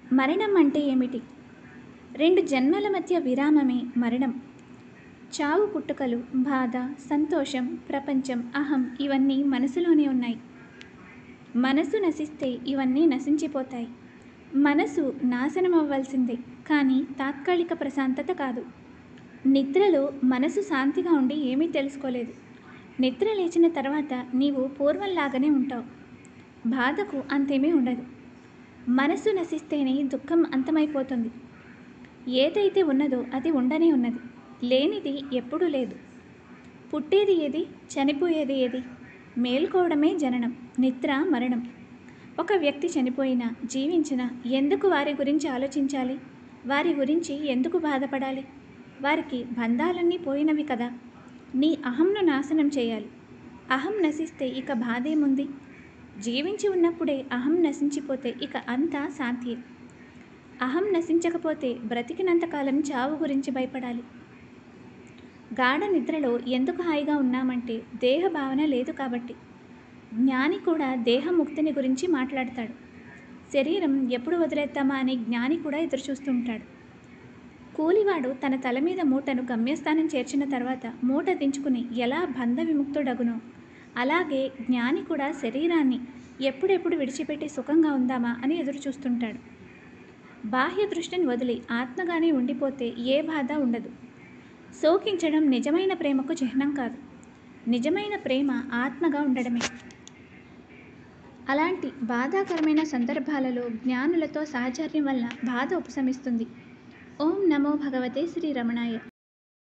మరణం అంటే ఏమిటి రెండు జన్మల మధ్య విరామమే మరణం చావు పుట్టుకలు బాధ సంతోషం ప్రపంచం అహం ఇవన్నీ మనసులోనే ఉన్నాయి మనసు నశిస్తే ఇవన్నీ నశించిపోతాయి మనసు నాశనం అవ్వాల్సిందే కానీ తాత్కాలిక ప్రశాంతత కాదు నిద్రలో మనసు శాంతిగా ఉండి ఏమీ తెలుసుకోలేదు నిద్ర లేచిన తర్వాత నీవు పూర్వంలాగానే ఉంటావు బాధకు అంతేమీ ఉండదు మనసు నశిస్తేనే దుఃఖం అంతమైపోతుంది ఏదైతే ఉన్నదో అది ఉండనే ఉన్నది లేనిది ఎప్పుడూ లేదు పుట్టేది ఏది చనిపోయేది ఏది మేల్కోవడమే జననం నిద్ర మరణం ఒక వ్యక్తి చనిపోయినా జీవించినా ఎందుకు వారి గురించి ఆలోచించాలి వారి గురించి ఎందుకు బాధపడాలి వారికి బంధాలన్నీ పోయినవి కదా నీ అహంను నాశనం చేయాలి అహం నశిస్తే ఇక బాధేముంది జీవించి ఉన్నప్పుడే అహం నశించిపోతే ఇక అంతా శాంతియే అహం నశించకపోతే బ్రతికినంతకాలం చావు గురించి భయపడాలి గాఢ నిద్రలో ఎందుకు హాయిగా ఉన్నామంటే దేహ భావన లేదు కాబట్టి జ్ఞాని కూడా దేహముక్తిని గురించి మాట్లాడతాడు శరీరం ఎప్పుడు వదిలేద్దామా అని జ్ఞాని కూడా ఎదురుచూస్తుంటాడు కూలివాడు తన తల మీద మూటను గమ్యస్థానం చేర్చిన తర్వాత మూట దించుకుని ఎలా బంధ విముక్తుడగునో అలాగే జ్ఞాని కూడా శరీరాన్ని ఎప్పుడెప్పుడు విడిచిపెట్టి సుఖంగా ఉందామా అని ఎదురు చూస్తుంటాడు బాహ్య దృష్టిని వదిలి ఆత్మగానే ఉండిపోతే ఏ బాధ ఉండదు శోకించడం నిజమైన ప్రేమకు చిహ్నం కాదు నిజమైన ప్రేమ ఆత్మగా ఉండడమే అలాంటి బాధాకరమైన సందర్భాలలో జ్ఞానులతో సాహచర్యం వల్ల బాధ ఉపశమిస్తుంది ఓం నమో భగవతే శ్రీ రమణాయ